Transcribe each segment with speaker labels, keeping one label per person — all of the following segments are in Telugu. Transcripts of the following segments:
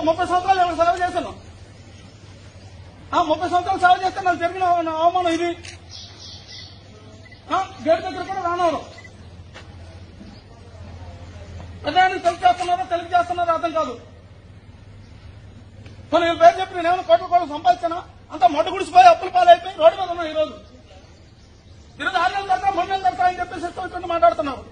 Speaker 1: ముప్పై సంవత్సరాలు ఎవరు సెలవు చేశాను ఆ, ముప్పై సంవత్సరాలు సేవ చేస్తే నాకు జరిగిన అవ- అవమానం ఇది ఆ, గేట్ దగ్గర కూడా రానవరు ప్రజానికి తెలుగు చేస్తున్నారో తెలుగు చేస్తున్నారో అర్థం కాదు కొన్ని నేను పేరు చెప్పి నేనేమైనా కోట్ల కోట్లు సంపాదించానా అంతా మొట్ట గుడిసిపోయి అప్పుల పాలైపోయి రోడ్డు మీద ఉన్నా ఈరోజు ఈరోజు ఆరు నెలల తర్వాత మూడు నెలల తర్వాత అని చెప్పేసి ఇష్టం వచ్చినట్టు మాట్లాడుతున్నారు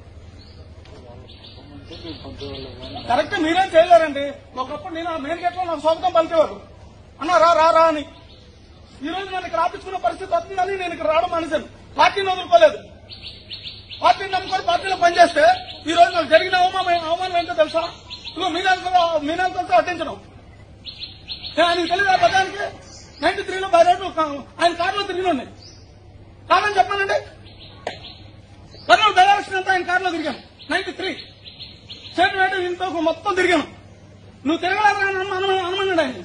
Speaker 1: కరెక్ట్ మీరేం చేయలేరండి ఒకప్పుడు నేను ఆ మెయిన్ గేట్ లో నాకు స్వాగతం పలికేవారు అన్న రా రా రా అని ఈ రోజు నేను ఇక్కడ ఆపించుకున్న పరిస్థితి వస్తుందని నేను ఇక్కడ రావడం మానేశాను పార్టీని వదులుకోలేదు పార్టీని నమ్ముకొని పార్టీలో పనిచేస్తే ఈ రోజు నాకు జరిగిన అవమానం అవమానం ఏంటో తెలుసా ఇదిగో మీనాలతో మీనాలతో అట్టించడం ఏ, ఆయనకి తెలియదు ఆ పదానికి నైన్టీ త్రీలో బై రోడ్డు ఆయన కారులో తిరిగినండి కారణం చెప్పానండి కర్నూలు బెలాలక్ష్మి అంతా ఆయన కారులో తిరిగాను నైన్టీ త్రీ స్టేట్ వేట ఇంట్లో మొత్తం తిరిగాను నువ్వు తిరగలేదా అని అను- అనుమన్నాడు ఆయన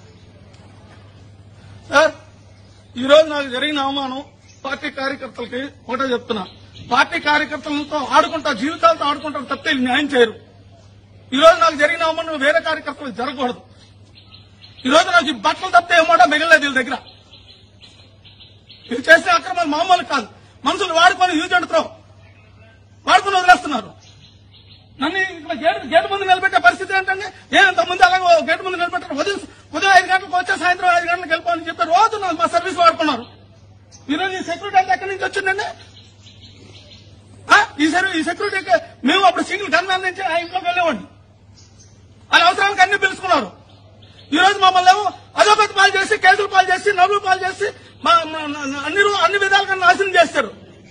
Speaker 1: సార్ ఈ రోజు నాకు జరిగిన అవమానం పార్టీ కార్యకర్తలకి ఒకటే చెప్తున్నా పార్టీ కార్యకర్తలతో ఆడుకుంటా జీవితాలతో ఆడుకుంటారు తప్పితే వీళ్ళు న్యాయం చేయరు ఈ రోజు నాకు జరిగిన అవమానం వేరే కార్యకర్తలకు జరగకూడదు ఈ రోజు నాకు ఈ బట్టలు తప్పితే ఏమోటో మిగలేదు వీళ్ళ దగ్గర వీళ్ళు చేసే అక్రమాలు మామూలు కాదు మనుషులు వాడుకొని యూజ్ అండ్ త్రో వాడుకొని వదిలేస్తున్నారు నన్ను ఇక్కడ గేట్ గేట్ ముందు నిలబెట్టే పరిస్థితి ఏంటంటే ఏమంత ముందు అలాగే ఓ గేట్ ముందు నిలబెట్టారు ఉదయం ఉదయం ఐదు గంటలకు వచ్చే సాయంత్రం ఐదు గంటలకు వెళ్ళిపోవాలని చెప్పి రోజు నాకు మా సర్వీస్ వాడుకున్నారు ఈరోజు ఈ సెక్యూరిటీ అంతా ఎక్కడి నుంచి వచ్చిందండి ఆ? ఈ సర్వీ- ఈ సెక్యూరిటీకి మేము అప్పుడు సింగిల్ గన్మ్యాన్ నుంచి ఆ ఇంట్లోకి వెళ్ళేవాడిని వాళ్ళ అవసరానికి అన్ని పిలుచుకున్నారు ఈ రోజు మమ్మల్ని ఏమో అధోగతి పాలు చేసి కేసులు పాలు చేసి నవ్వులు పాలు చేసి మా మా- నా- అన్ని రూ- అన్ని విధాలుగా నాశనం చేస్తారు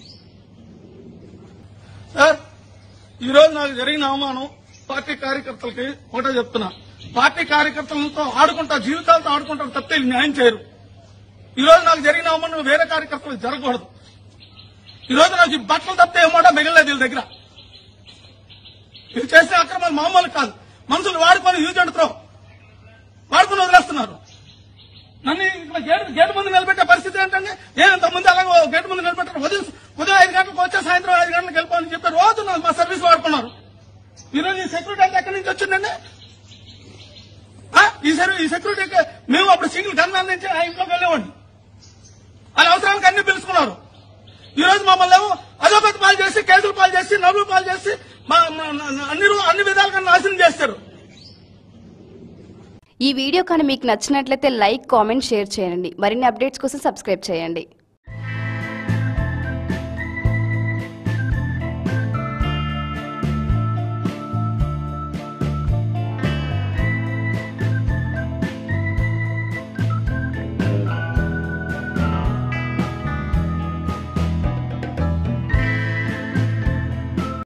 Speaker 1: సార్ ఈ రోజు నాకు జరిగిన అవమానం పార్టీ కార్యకర్తలకి ఒకటే చెప్తున్నా పార్టీ కార్యకర్తలతో ఆడుకుంటా జీవితాలతో ఆడుకుంటారు తప్పితే వీళ్ళు న్యాయం చేయరు ఈ రోజు నాకు జరిగిన అవమానం వేరే కార్యకర్తలకు జరగకూడదు ఈ రోజు నాకు ఈ బట్టలు తప్పితే ఏమోటో మిగలేదు వీళ్ళ దగ్గర వీళ్ళు చేసే అక్రమాలు మామూలు కాదు మనుషులు వాడుకొని యూజ్ అండ్ త్రో వాడుకొని వదిలేస్తున్నారు నన్ను ఇక్కడ గేట్ గేట్ ముందు నిలబెట్టే పరిస్థితి ఏంటంటే ఏమంత ముందు అలాగే ఓ గేట్ ముందు నిలబెట్టారు ఉదయం ఉదయం ఐదు గంటలకు వచ్చే సాయంత్రం ఐదు గంటలకు వెళ్ళిపోవాలని చెప్పి రోజు నాకు మా సర్వీస్ వాడుకున్నారు ఈ రోజు ఈ సెక్యూరిటీ అంతా ఎక్కడి నుంచి వచ్చిందండి ఆ? ఈ సర్వీ ఈ సెక్యూరిటీకి మేము అప్పుడు సింగిల్ గన్మ్యాన్ నుంచి ఆ ఇంట్లోకి వెళ్ళేవాడిని వాళ్ళ అవసరానికి అన్ని పిలుచుకున్నారు ఈ రోజు మమ్మల్ని ఏమో అధోగతి పాలు చేసి కేసులు పాలు చేసి నవ్వులు పాలు చేసి మా మా- నా- అన్ని రూ- అన్ని విధాలుగా నాశనం చేస్తారు
Speaker 2: ఈ వీడియో కానీ మీకు నచ్చినట్లయితే లైక్ కామెంట్ షేర్ చేయండి మరిన్ని అప్డేట్స్ కోసం సబ్స్క్రైబ్ చేయండి